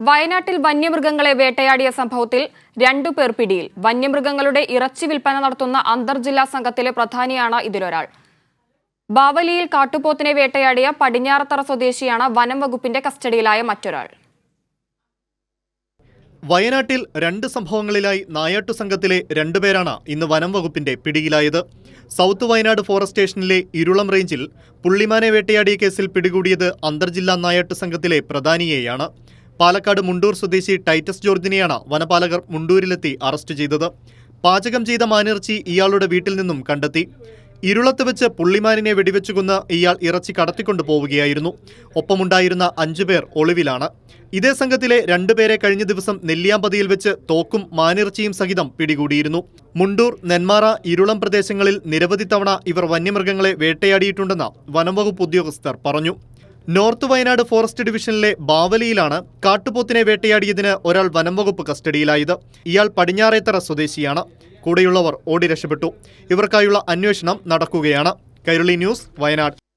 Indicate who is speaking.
Speaker 1: വയനാട്ടിൽ വന്യമൃഗങ്ങളെ വേട്ടയാടിയ സംഭവത്തിൽ രണ്ടു പേർ പിടിയിൽ വന്യമൃഗങ്ങളുടെ ഇറച്ചി വിൽപ്പന നടത്തുന്ന അന്തർജില്ലാ സംഘത്തിലെ പ്രധാനിയാണ് ഇതിലൊരാൾ ബാവലിയിൽ കാട്ടുപോത്തിനെ വേട്ടയാടിയ പടിഞ്ഞാറത്തറ സ്വദേശിയാണ് വനം വകുപ്പിന്റെ കസ്റ്റഡിയിലായ മറ്റൊരാൾ
Speaker 2: വയനാട്ടിൽ രണ്ട് സംഭവങ്ങളിലായി നായാട്ടു സംഘത്തിലെ രണ്ടുപേരാണ് ഇന്ന് വനം വകുപ്പിന്റെ പിടിയിലായത് സൗത്ത് വയനാട് ഫോറസ്റ്റ് സ്റ്റേഷനിലെ ഇരുളം റേഞ്ചിൽ പുള്ളിമാനെ വേട്ടയാടിയ കേസിൽ പിടികൂടിയത് അന്തർജില്ലാ നായാട്ടു സംഘത്തിലെ പ്രധാനിയെയാണ് പാലക്കാട് മുണ്ടൂർ സ്വദേശി ടൈറ്റസ് ജോർജിനെയാണ് വനപാലകർ മുണ്ടൂരിലെത്തി അറസ്റ്റ് ചെയ്തത് പാചകം ചെയ്ത മാനിറച്ചി ഇയാളുടെ വീട്ടിൽ നിന്നും കണ്ടെത്തി ഇരുളത്ത് വെച്ച് പുള്ളിമാനിനെ വെടിവെച്ചു കൊന്ന് ഇയാൾ ഇറച്ചി കടത്തിക്കൊണ്ടു പോവുകയായിരുന്നു ഒപ്പമുണ്ടായിരുന്ന അഞ്ചുപേർ ഒളിവിലാണ് ഇതേ സംഘത്തിലെ രണ്ടുപേരെ കഴിഞ്ഞ ദിവസം നെല്ലിയാമ്പതിയിൽ വെച്ച് തോക്കും മാനിറച്ചിയും സഹിതം പിടികൂടിയിരുന്നു മുണ്ടൂർ നെന്മാറ ഇരുളം പ്രദേശങ്ങളിൽ നിരവധി തവണ ഇവർ വന്യമൃഗങ്ങളെ വേട്ടയാടിയിട്ടുണ്ടെന്ന് വനംവകുപ്പ് ഉദ്യോഗസ്ഥർ പറഞ്ഞു നോർത്ത് വയനാട് ഫോറസ്റ്റ് ഡിവിഷനിലെ ബാവലിയിലാണ് കാട്ടുപോത്തിനെ വേട്ടയാടിയതിന് ഒരാൾ വനംവകുപ്പ് കസ്റ്റഡിയിലായത് ഇയാൾ പടിഞ്ഞാറേത്തറ സ്വദേശിയാണ് കൂടെയുള്ളവർ ഓടി രക്ഷപ്പെട്ടു ഇവർക്കായുള്ള അന്വേഷണം നടക്കുകയാണ് കൈരളി ന്യൂസ് വയനാട്